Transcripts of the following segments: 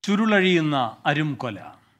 ചുരുളഴിയുന്ന അരുംകൊല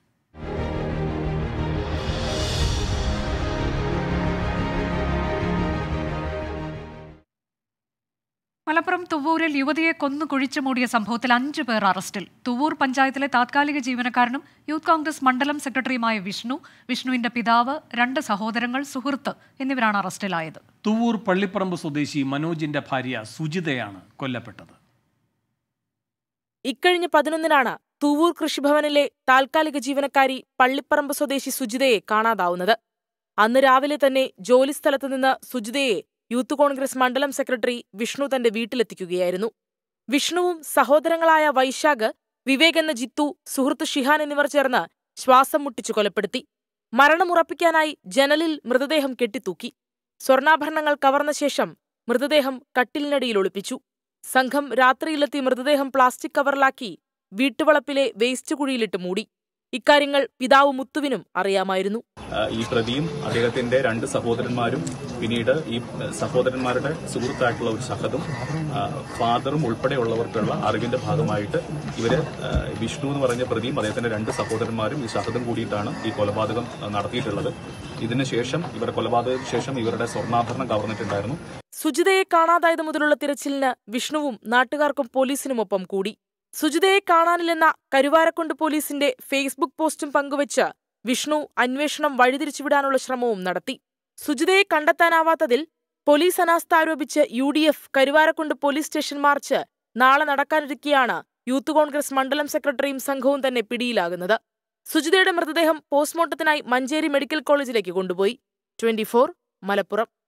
മലപ്പുറം തുവൂരിൽ യുവതിയെ കൊന്നു കുഴിച്ചു മൂടിയ സംഭവത്തിൽ അഞ്ചു പേർ അറസ്റ്റിൽ തുവൂർ പഞ്ചായത്തിലെ താത്കാലിക ജീവനക്കാരനും യൂത്ത് കോൺഗ്രസ് മണ്ഡലം സെക്രട്ടറിയുമായ വിഷ്ണു വിഷ്ണുവിന്റെ പിതാവ് രണ്ട് സഹോദരങ്ങൾ സുഹൃത്ത് എന്നിവരാണ് അറസ്റ്റിലായത് തുവൂർ പള്ളിപ്പറമ്പ് സ്വദേശി മനോജിന്റെ ഭാര്യ സുജിതയാണ് കൊല്ലപ്പെട്ടത് ഇക്കഴിഞ്ഞ പതിനൊന്നിനാണ് തൂവൂർ കൃഷിഭവനിലെ താൽക്കാലിക ജീവനക്കാരി പള്ളിപ്പറമ്പ് സ്വദേശി സുജിതയെ കാണാതാവുന്നത് അന്ന് രാവിലെ തന്നെ ജോലിസ്ഥലത്ത് നിന്ന് സുജിതയെ യൂത്ത് കോൺഗ്രസ് മണ്ഡലം സെക്രട്ടറി വിഷ്ണു തന്റെ വീട്ടിലെത്തിക്കുകയായിരുന്നു വിഷ്ണുവും സഹോദരങ്ങളായ വൈശാഖ് വിവേക് എന്ന ജിത്തു സുഹൃത്ത് ഷിഹാൻ എന്നിവർ ചേർന്ന് ശ്വാസം മുട്ടിച്ചു കൊലപ്പെടുത്തി മരണമുറപ്പിക്കാനായി ജനലിൽ മൃതദേഹം കെട്ടിത്തൂക്കി സ്വർണ്ണാഭരണങ്ങൾ കവർന്ന ശേഷം മൃതദേഹം കട്ടിലിനടിയിൽ ഒളിപ്പിച്ചു സംഘം രാത്രിയിലെത്തി മൃതദേഹം പ്ലാസ്റ്റിക് കവറിലാക്കി വീട്ടുവളപ്പിലെ വേസ്റ്റ് കുഴിയിലിട്ട് മൂടി ഇക്കാര്യങ്ങൾ പിതാവ് മുത്തുവിനും അറിയാമായിരുന്നു ആ, ഈ പ്രതിയും അദ്ദേഹത്തിന്റെ രണ്ട് സഹോദരന്മാരും പിന്നീട് ഈ സഹോദരന്മാരുടെ സുഹൃത്തായിട്ടുള്ള ഒരു സഹതും ആ, ഫാദറും ഉൾപ്പെടെയുള്ളവർക്കുള്ള അറിവിന്റെ ഭാഗമായിട്ട് ഇവര് ആ, വിഷ്ണു എന്ന് പറഞ്ഞ പ്രതിയും അദ്ദേഹത്തിന്റെ രണ്ട് സഹോദരന്മാരും ഈ സഹതും കൂടിയിട്ടാണ് ഈ കൊലപാതകം ആ, നടത്തിയിട്ടുള്ളത് ഇതിന് ശേഷം ഇവരുടെ കൊലപാതകത്തിന് ശേഷം ഇവരുടെ സ്വർണ്ണാഭരണം കവർന്നിട്ടുണ്ടായിരുന്നു സുജിതയെ കാണാതായത് മുതലുള്ള തിരച്ചിലിന് വിഷ്ണുവും നാട്ടുകാർക്കും പോലീസിനുമൊപ്പം കൂടി സുജിതയെ കാണാനില്ലെന്ന കരുവാരക്കുണ്ട് പോലീസിന്റെ ഫേസ്ബുക്ക് പോസ്റ്റും പങ്കുവച്ച് വിഷ്ണു അന്വേഷണം വഴിതിരിച്ചുവിടാനുള്ള ശ്രമവും നടത്തി സുജിതയെ കണ്ടെത്താനാവാത്തതിൽ പോലീസ് അനാസ്ഥ ആരോപിച്ച് U D F Karuvarakundu police station march നാളെ നടക്കാനിരിക്കെയാണ് യൂത്ത് കോൺഗ്രസ് മണ്ഡലം സെക്രട്ടറിയും സംഘവും തന്നെ പിടിയിലാകുന്നത് സുജിതയുടെ മൃതദേഹം പോസ്റ്റ്മോർട്ടത്തിനായി മഞ്ചേരി മെഡിക്കൽ കോളേജിലേക്ക് കൊണ്ടുപോയി ട്വന്റി മലപ്പുറം